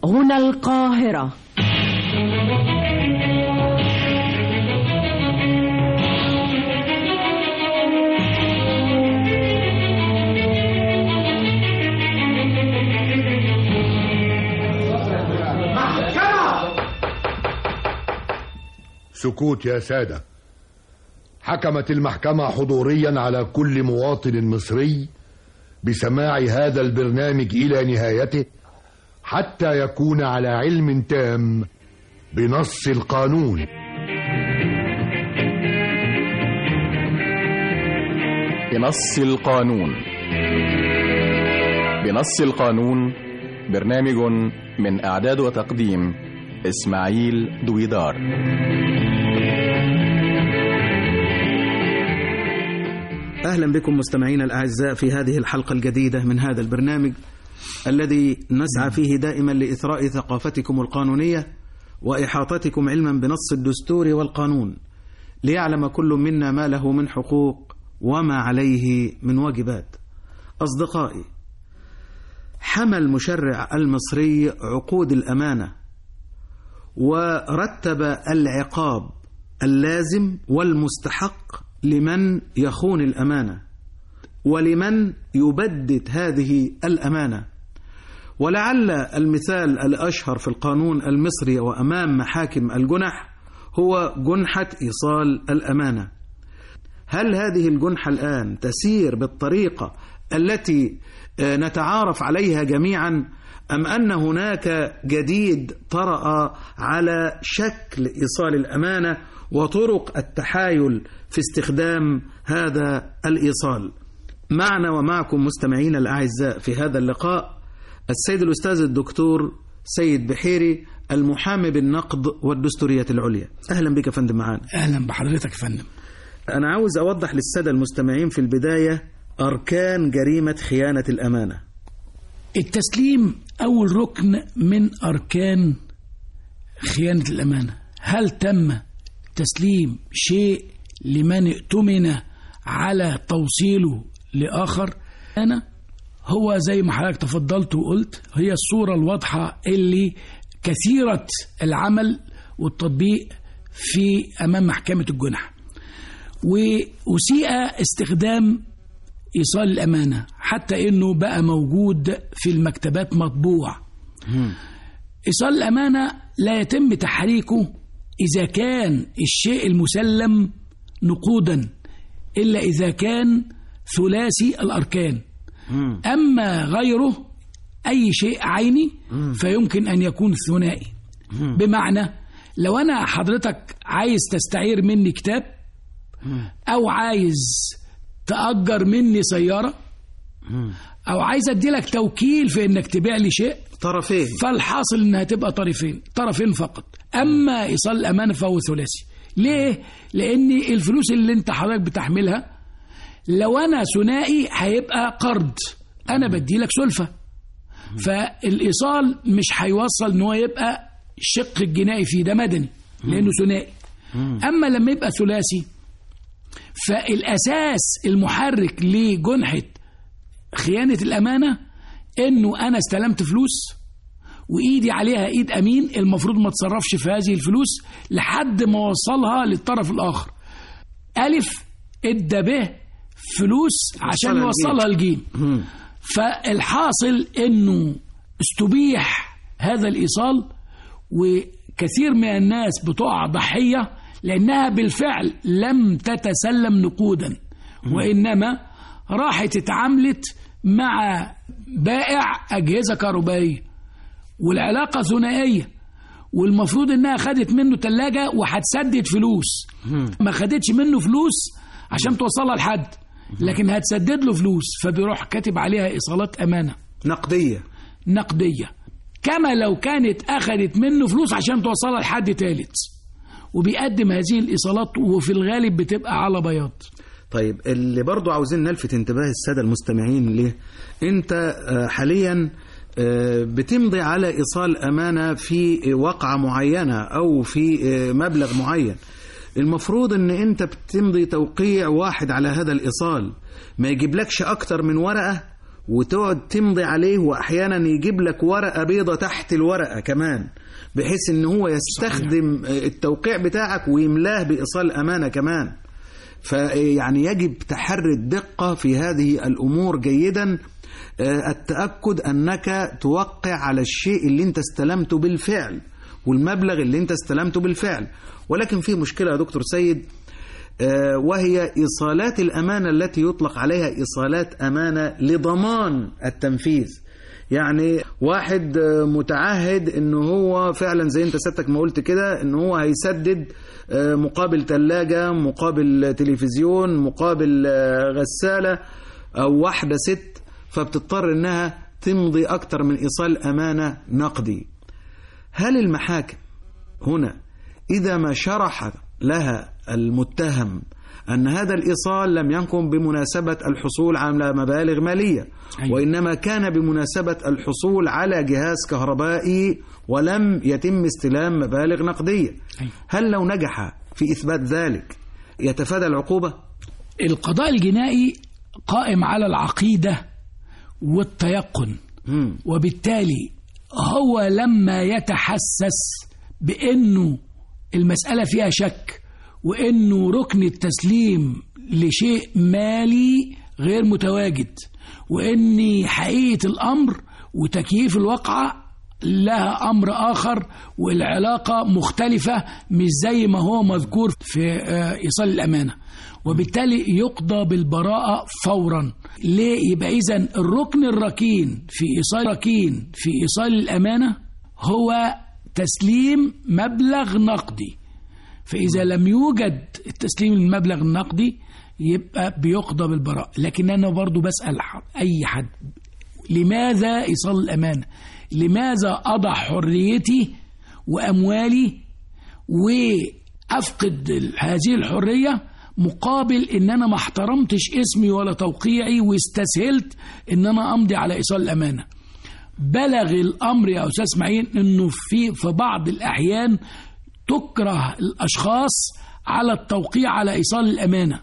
هنا القاهرة سكوت يا سادة حكمت المحكمة حضوريا على كل مواطن مصري بسماع هذا البرنامج إلى نهايته حتى يكون على علم تام بنص القانون بنص القانون بنص القانون برنامج من إعداد وتقديم إسماعيل دويدار أهلا بكم مستمعينا الأعزاء في هذه الحلقة الجديدة من هذا البرنامج الذي نسعى فيه دائما لإثراء ثقافتكم القانونية وإحاطتكم علما بنص الدستور والقانون ليعلم كل منا ما له من حقوق وما عليه من واجبات أصدقائي حمى المشرع المصري عقود الأمانة ورتب العقاب اللازم والمستحق لمن يخون الأمانة ولمن يبدد هذه الأمانة ولعل المثال الأشهر في القانون المصري وأمام محاكم الجنح هو جنحة إيصال الأمانة هل هذه الجنحة الآن تسير بالطريقة التي نتعارف عليها جميعا أم أن هناك جديد طرأ على شكل إيصال الأمانة وطرق التحايل في استخدام هذا الإيصال معنا ومعكم مستمعينا الأعزاء في هذا اللقاء السيد الأستاذ الدكتور سيد بحيري المحامي بالنقد والدستورية العليا أهلا بك فندم معانا اهلا بحضرتك يا فندم أنا عاوز أوضح للسادة المستمعين في البداية أركان جريمة خيانة الأمانة التسليم اول ركن من اركان خيانه الامانه هل تم تسليم شيء لمن ائتمن على توصيله لاخر انا هو زي ما حضرتك تفضلت وقلت هي الصوره الواضحه اللي كثيره العمل والتطبيق في امام محكمه الجنح وأسيء استخدام إيصال الأمانة حتى إنه بقى موجود في المكتبات مطبوع إيصال الأمانة لا يتم تحريكه إذا كان الشيء المسلم نقودا إلا إذا كان ثلاثي الأركان أما غيره أي شيء عيني فيمكن أن يكون ثنائي بمعنى لو أنا حضرتك عايز تستعير مني كتاب أو عايز تأجر مني سيارة أو عايز أدي لك توكيل في إنك تبيع لي شيء طرفين فالحاصل إنها تبقى طرفين طرفين فقط أما إيصال الأمانة فهو ثلاثي ليه؟ لأن الفلوس اللي أنت حضرتك بتحملها لو أنا ثنائي هيبقى قرض أنا بدي لك سلفة فالإيصال مش هيوصل إن هو يبقى الشق الجنائي فيه ده مدني لأنه ثنائي أما لما يبقى ثلاثي فالأساس المحرك لجنحة خيانة الأمانة إنه أنا استلمت فلوس وإيدي عليها إيد أمين المفروض ما تصرفش في هذه الفلوس لحد ما وصلها للطرف الآخر ألف إدى به فلوس عشان وصلها يوصلها الجيم فالحاصل إنه استبيح هذا الإيصال وكثير من الناس بتقع ضحية لأنها بالفعل لم تتسلم نقودا وإنما راحت اتعاملت مع بائع أجهزة كهربائية والعلاقة ثنائية والمفروض إنها خدت منه تلاجة وهتسدد فلوس ما خدتش منه فلوس عشان توصلها لحد لكن هتسدد له فلوس فبيروح كاتب عليها إيصالات أمانة نقدية نقدية كما لو كانت أخذت منه فلوس عشان توصلها لحد تالت وبيقدم هذه الإيصالات وفي الغالب بتبقى على بياض طيب اللي برضو عاوزين نلفت انتباه السادة المستمعين ليه انت آه، حاليا آه، بتمضي على إيصال أمانة في وقعة معينة أو في آه، مبلغ معين المفروض ان انت بتمضي توقيع واحد على هذا الإيصال ما يجيبلكش أكتر من ورقة وتقعد تمضي عليه واحيانا يجيب لك ورقه بيضه تحت الورقه كمان بحيث ان هو يستخدم التوقيع بتاعك ويملاه بايصال امانه كمان فيعني يجب تحري الدقه في هذه الامور جيدا آه، التاكد انك توقع على الشيء اللي انت استلمته بالفعل والمبلغ اللي انت استلمته بالفعل ولكن في مشكله يا دكتور سيد آه، وهي إيصالات الأمانة التي يطلق عليها إيصالات أمانة لضمان التنفيذ يعني واحد آه، متعهد ان هو فعلا زي انت سيادتك ما قلت كده ان هو هيسدد آه، مقابل ثلاجة مقابل تلفزيون مقابل آه، غسالة او واحدة ست فبتضطر انها تمضي اكتر من ايصال امانة نقدي هل المحاكم هنا إذا ما شرح لها المتهم أن هذا الإيصال لم يكن بمناسبة الحصول على مبالغ مالية أيوة. وإنما كان بمناسبة الحصول على جهاز كهربائي ولم يتم استلام مبالغ نقدية أيوة. هل لو نجح في إثبات ذلك يتفادى العقوبة؟ القضاء الجنائي قائم على العقيدة والتيقن مم. وبالتالي هو لما يتحسس بأنه المسألة فيها شك وأنه ركن التسليم لشيء مالي غير متواجد وأن حقيقة الأمر وتكييف الواقعة لها أمر آخر والعلاقة مختلفة مش زي ما هو مذكور في آه، إيصال الأمانة وبالتالي يقضى بالبراءة فورا ليه يبقى إذا الركن الركين في إيصال ركين في إيصال الأمانة هو تسليم مبلغ نقدي فإذا لم يوجد التسليم المبلغ النقدي يبقى بيقضى بالبراءة لكن أنا برضو بسأل ح- أي حد لماذا إيصال الأمانة لماذا أضع حريتي وأموالي وأفقد ال- هذه الحرية مقابل ان انا ما احترمتش اسمي ولا توقيعي واستسهلت ان انا امضي على ايصال الامانه بلغ الامر يا استاذ اسماعيل انه في في بعض الاحيان تكره الاشخاص على التوقيع على ايصال الامانه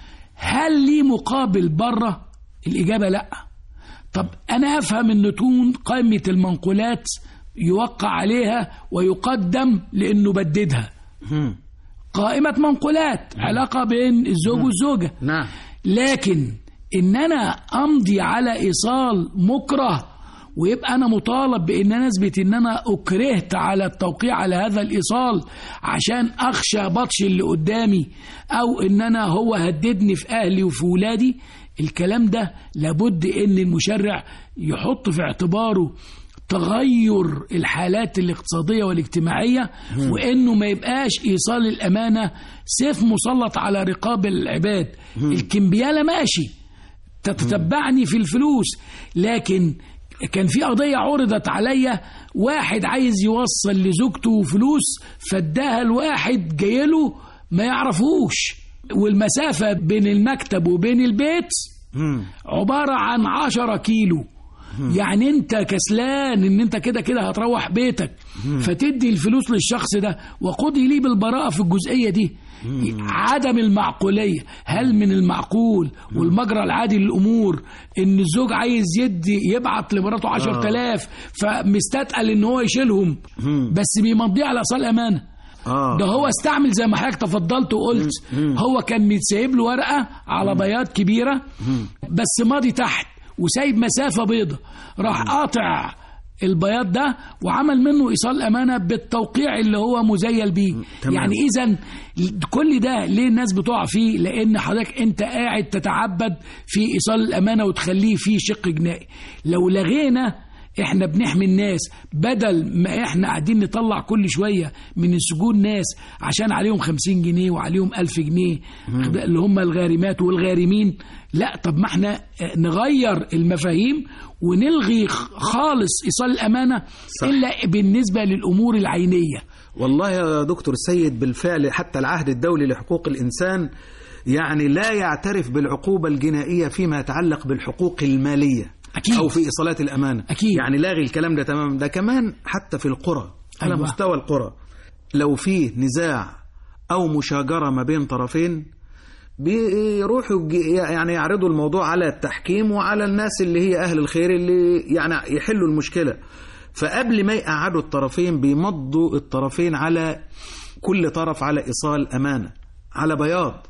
هل لي مقابل بره الاجابه لا طب انا افهم ان تكون قائمه المنقولات يوقع عليها ويقدم لانه بددها مم. قائمه منقولات علاقه بين الزوج والزوجه نعم لكن ان انا امضي على ايصال مكره ويبقى انا مطالب بان انا اثبت ان انا اكرهت على التوقيع على هذا الايصال عشان اخشى بطش اللي قدامي او ان انا هو هددني في اهلي وفي ولادي الكلام ده لابد ان المشرع يحط في اعتباره تغير الحالات الاقتصادية والاجتماعية وانه ما يبقاش ايصال الامانة سيف مسلط على رقاب العباد الكمبيالة ماشي تتتبعني في الفلوس لكن كان في قضية عرضت عليا واحد عايز يوصل لزوجته فلوس فاداها الواحد جايله ما يعرفوش والمسافة بين المكتب وبين البيت مم. عبارة عن عشرة كيلو يعني انت كسلان ان انت كده كده هتروح بيتك فتدي الفلوس للشخص ده وقضي لي بالبراءة في الجزئية دي عدم المعقولية هل من المعقول والمجرى العادي للأمور ان الزوج عايز يدي يبعت لمراته عشر تلاف فمستثقل ان هو يشيلهم بس بيمضيه على اصال امانه آه. ده هو استعمل زي ما حضرتك تفضلت وقلت هو كان متسايب له ورقه على بياض كبيره بس ماضي تحت وسايب مسافه بيضة راح قاطع البياض ده وعمل منه ايصال امانه بالتوقيع اللي هو مزيل بيه تمام. يعني اذا كل ده ليه الناس بتقع فيه لان حضرتك انت قاعد تتعبد في ايصال الامانه وتخليه فيه شق جنائي لو لغينا احنا بنحمي الناس بدل ما احنا قاعدين نطلع كل شويه من السجون ناس عشان عليهم خمسين جنيه وعليهم ألف جنيه اللي هم الغارمات والغارمين لا طب ما احنا اه، نغير المفاهيم ونلغي خ- خالص ايصال الامانه صح. الا بالنسبه للامور العينيه والله يا دكتور سيد بالفعل حتى العهد الدولي لحقوق الإنسان يعني لا يعترف بالعقوبة الجنائية فيما يتعلق بالحقوق المالية أكيد. أو في إيصالات الأمانة أكيد. يعني لاغي الكلام ده تمام ده كمان حتى في القرى على أيوة. مستوى القرى لو في نزاع أو مشاجرة ما بين طرفين بيروحوا يج- يعني يعرضوا الموضوع على التحكيم وعلى الناس اللي هي أهل الخير اللي يعني يحلوا المشكلة فقبل ما يقعدوا الطرفين بيمضوا الطرفين على كل طرف على إيصال أمانة على بياض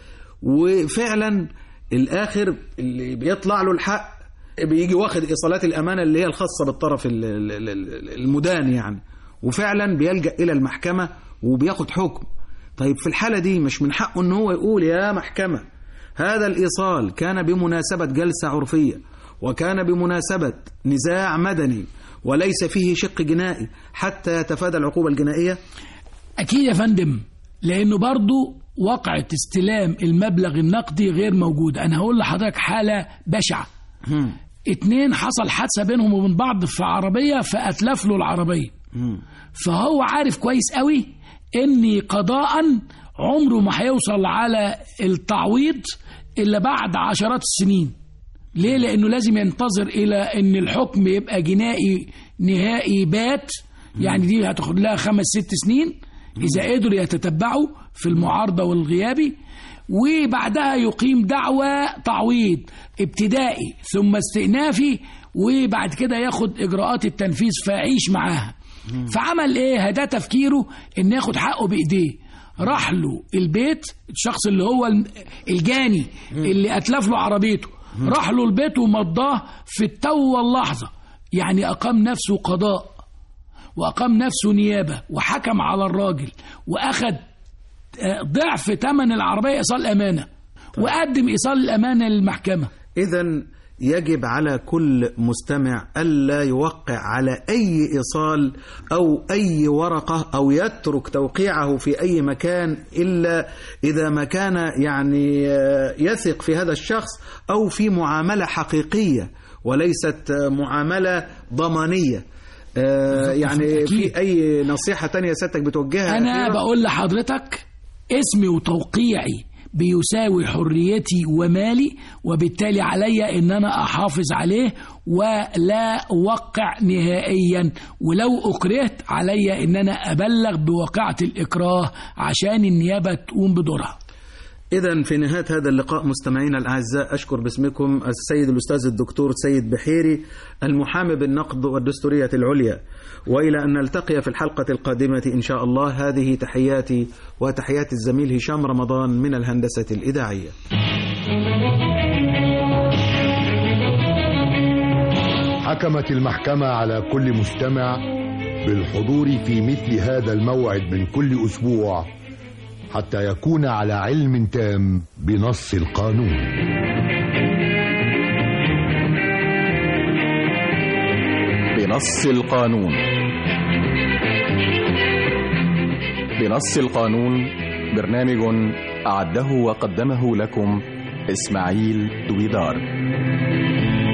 وفعلا الآخر اللي بيطلع له الحق بيجي واخد إيصالات الأمانة اللي هي الخاصة بالطرف ال- ال- ال- المدان يعني وفعلا بيلجأ إلى المحكمة وبياخد حكم طيب في الحالة دي مش من حقه ان هو يقول يا محكمة هذا الإيصال كان بمناسبة جلسة عرفية وكان بمناسبة نزاع مدني وليس فيه شق جنائي حتى يتفادى العقوبة الجنائية أكيد يا فندم لأنه برضو وقعة استلام المبلغ النقدي غير موجود أنا هقول لحضرتك حالة بشعة اتنين حصل حادثة بينهم وبين بعض في عربية فأتلف له العربية فهو عارف كويس قوي ان قضاء عمره ما هيوصل على التعويض الا بعد عشرات السنين ليه لانه لازم ينتظر الى ان الحكم يبقى جنائي نهائي بات يعني دي هتاخد لها خمس ست سنين اذا قدروا يتتبعوا في المعارضه والغيابي وبعدها يقيم دعوى تعويض ابتدائي ثم استئنافي وبعد كده ياخد اجراءات التنفيذ فيعيش معاها فعمل ايه ده تفكيره ان ياخد حقه بايديه راح له البيت الشخص اللي هو الجاني اللي اتلف له عربيته راح له البيت ومضاه في التو واللحظه يعني اقام نفسه قضاء واقام نفسه نيابه وحكم على الراجل واخد آه، ضعف ثمن العربيه ايصال امانه وقدم ايصال الامانه للمحكمه إذا يجب على كل مستمع ألا يوقع على أي إيصال أو أي ورقة أو يترك توقيعه في أي مكان إلا إذا ما كان يعني آه، يثق في هذا الشخص أو في معاملة حقيقية وليست آه، معاملة ضمانية آه، يعني أكيد. في أي نصيحة تانية سيادتك بتوجهها انا أخيراً؟ بقول لحضرتك اسمي وتوقيعي بيساوي حريتي ومالي وبالتالي علي ان انا احافظ عليه ولا اوقع نهائيا ولو اكرهت علي ان انا ابلغ بواقعة الاكراه عشان النيابة تقوم بدورها إذا في نهاية هذا اللقاء مستمعينا الأعزاء أشكر باسمكم السيد الأستاذ الدكتور سيد بحيري المحامي بالنقد والدستورية العليا وإلى أن نلتقي في الحلقة القادمة إن شاء الله هذه تحياتي وتحيات الزميل هشام رمضان من الهندسة الإذاعية حكمت المحكمة على كل مستمع بالحضور في مثل هذا الموعد من كل أسبوع حتى يكون على علم تام بنص القانون بنص القانون بنص القانون برنامج أعده وقدمه لكم إسماعيل دويدار